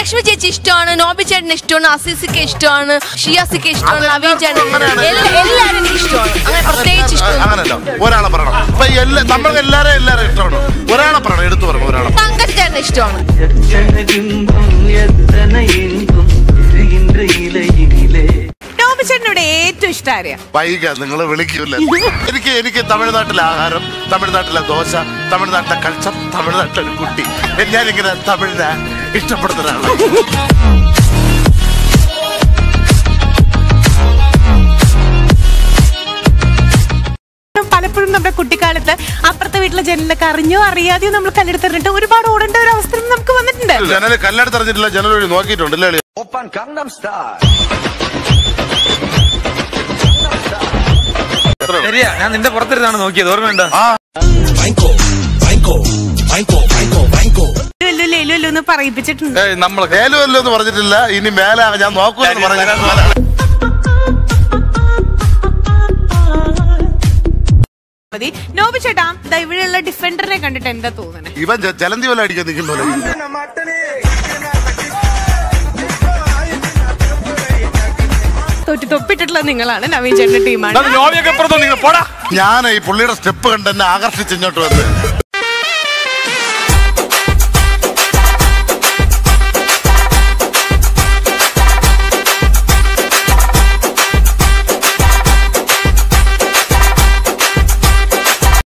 ലക്ഷ്മി ചേച്ചി ഇഷ്ടമാണ് നോബി ചേട്ടന് ഇഷ്ടമാണ് അസീസിക്ക് ഇഷ്ടമാണ് ഷിയാസിക്ക് ഇഷ്ടമാണ് നവീൻ ചേട്ടൻ അങ്ങനെയാണ്. എല്ലാ- എല്ലാവരും എനിക്ക് ഇഷ്ടമാണ് അങ്ങനെ പ്രത്യേകിച്ച് ഇഷ്ടമാണ് അങ്ങനല്ല ഒരാളെ പറയണം അപ്പൊ എല്ലാ നമ്മൾ എല്ലാരും എല്ലാരും ഇഷ്ടമാണ് ഒരാളെ പറയണം എടുത്തു പറയണം ഒരാളെ പങ്കജ് ചേട്ടന് ഇഷ്ടമാണ് எத்தனை இன்பம் எத்தனை இன்பம் இந்த இலையினிலே ടോബി ചേട്ടനോട് ഏറ്റവും ഇഷ്ടം ആരെയാ വൈക നിങ്ങൾ വിളിക്കൂല എനിക്ക് എനിക്ക് തമിഴ്നാട്ടിലെ ആഹാരം തമിഴ്നാട്ടിലെ ദോശ തമിഴ്നാട്ടിലെ കൾച്ചർ തമിഴ്നാട്ടിലെ ഒരു കുട്ടി ഞാനിങ്ങനെ തമിഴിനെ ഇഷ്ടപ്പെടുന്ന ഒരാളാണ് പലപ്പോഴും നമ്മുടെ കുട്ടിക്കാലത്ത് അപ്പുറത്തെ വീട്ടിലെ ജനലൊക്കെ അറിഞ്ഞോ അറിയാതെയോ നമ്മൾ കല്ലെടുത്തിട്ട് ഒരുപാട് ഓടേണ്ട ഒരു അവസരം നമുക്ക് വന്നിട്ടുണ്ട് ജനല് കല്ലെടുത്ത് അറിഞ്ഞിട്ടില്ല ജനൽ വഴി നോക്കിയിട്ടുണ്ട് അല്ലേ അളിയാ? ശരിയാ ഞാൻ നിന്റെ പുറത്തിരുന്നാണ് നോക്കിയത് ഓർമ്മയുണ്ടോ ലുലു, ലുലു, ലുലു എന്ന് പറയിപ്പിച്ചിട്ടുണ്ട് ഏയ് നമ്മളെ മേലുമല്ലോ എന്ന് പറഞ്ഞിട്ടില്ല ഇനി മേലെ ഞാൻ നോക്കൂലെന്ന് പറഞ്ഞു മതി നോബി ചേട്ടാ ദാ ഇവിടെയുള്ള ഡിഫൻഡറിനെ കണ്ടിട്ട് എന്താ തോന്നുന്നത് ഇവൻ ജ- ജലന്തി വല്ല അടിക്കാൻ നിൽക്കുന്നല്ലോ തൊട്ട് തൊപ്പിട്ടിട്ടുള്ള നിങ്ങളാണ് നവീൻ ചേട്ടന്റെ ടീമാണ് നോവിയൊക്കെ പുറത്തു നിങ്ങൾ പോടാ ഞാൻ ഈ പുള്ളിയുടെ സ്റ്റെപ്പ് കണ്ട് എന്നെ ആകർഷിച്ച് ഇങ്ങോട്ട് വന്ന്